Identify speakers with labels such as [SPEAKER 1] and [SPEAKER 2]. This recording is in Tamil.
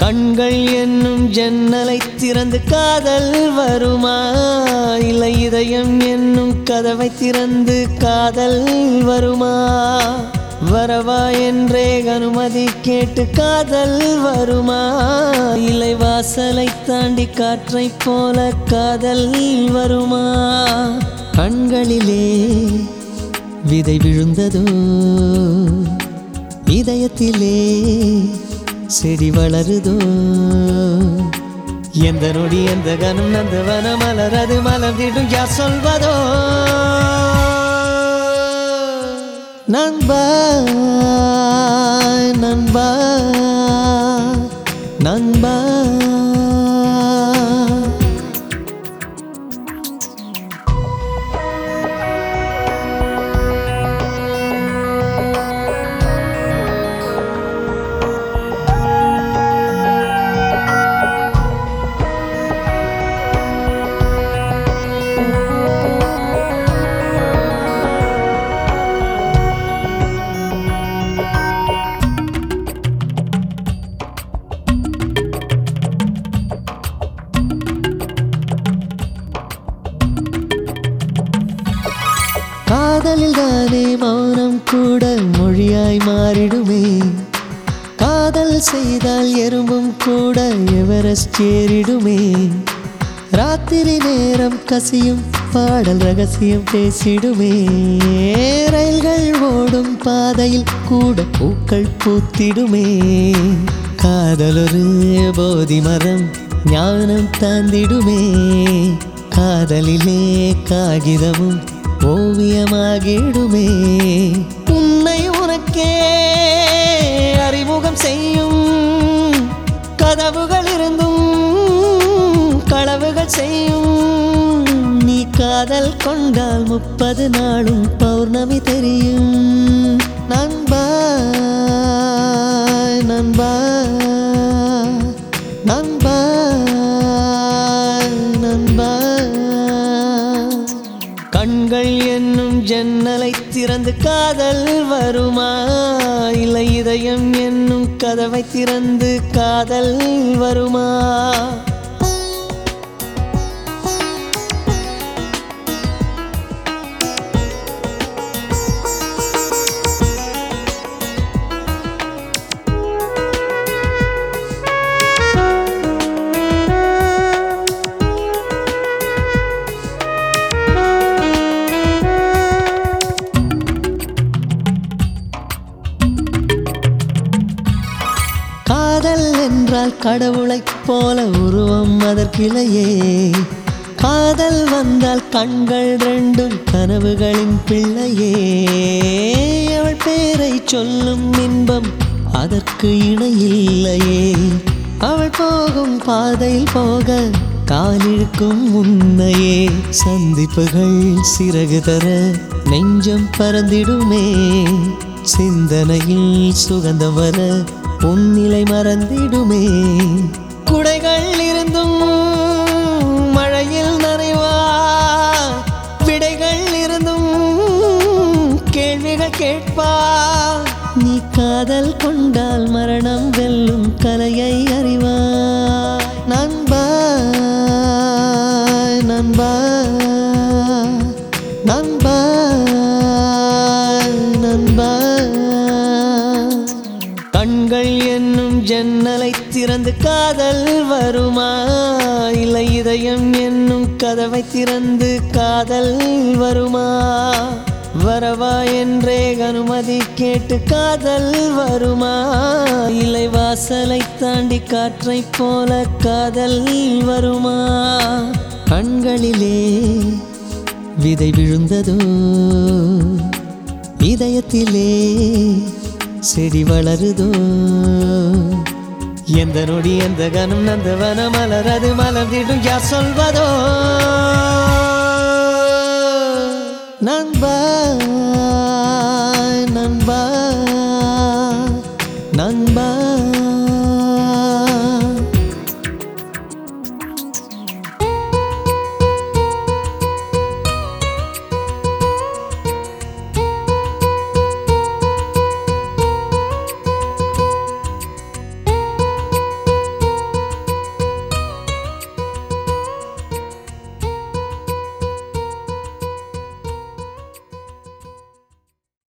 [SPEAKER 1] கண்கள் என்னும் ஜன்னலை திறந்து காதல் வருமா இல்லை இதயம் என்னும் கதவை திறந்து காதல் வருமா வரவா என்றே அனுமதி கேட்டு காதல் வருமா இல்லை வாசலை தாண்டி காற்றைப் போல காதல் வருமா கண்களிலே விதை விழுந்ததோ இதயத்திலே செடி வளருதோ எந்த நொடி எந்த கணம் நந்த வன மலரது மலர்ந்திடும் யார் சொல்வதோ நண்பா நண்பா நண்பா காதலில் தானே மௌனம் கூட மொழியாய் மாறிடுமே காதல் செய்தால் எறும்பும் கூட எவரெஸ்ட் ஏறிடுமே ராத்திரி நேரம் கசியும் பாடல் ரகசியம் பேசிடுமே ரயில்கள் ஓடும் பாதையில் கூட பூக்கள் பூத்திடுமே காதலொரு போதி மரம் ஞானம் தாந்திடுமே காதலிலே காகிதமும் ஓவியமாகிடுமே உன்னை உனக்கே அறிமுகம் செய்யும் கதவுகள் இருந்தும் களவுகள் செய்யும் நீ காதல் கொண்டால் முப்பது நாளும் பௌர்ணமி தெரியும் நண்பா நண்பா நண்பா நண்பா கண்கள் என்னும் ஜன்னலை திறந்து காதல் வருமா இல்லை இதயம் என்னும் கதவை திறந்து காதல் வருமா காதல் என்றால் கடவுளைப் போல உருவம் அதற்கிலையே காதல் வந்தால் கண்கள் ரெண்டும் கனவுகளின் பிள்ளையே அவள் பேரை சொல்லும் இன்பம் அதற்கு இணையில்லையே அவள் போகும் பாதையில் போக காலிழுக்கும் முன்னையே சந்திப்புகள் சிறகு தர நெஞ்சம் பறந்திடுமே சிந்தனையில் சுகந்தம் வர உன்னிலை மறந்திடுமே குடைகள் இருந்தும் மழையில் நனைவா விடைகள் இருந்தும் கேள்விகள் கேட்பா நீ காதல் கொண்டால் மரணம் வெல்லும் கலையை அறிவாய் நண்பா நண்பா நண்பா நண்பா கண்கள் என்னும் ஜன்னலை திறந்து காதல் வருமா இல்லை இதயம் என்னும் கதவை திறந்து காதல் வருமா வரவா என்றே அனுமதி கேட்டு காதல் வருமா இல்லை வாசலை தாண்டி காற்றைப் போல காதல் வருமா கண்களிலே விதை விழுந்ததோ இதயத்திலே செடி வளருதோ எந்த நொடி எந்த கணம் நந்த வன மலரது மலர்ந்திடும் யார் சொல்வதோ நண்பா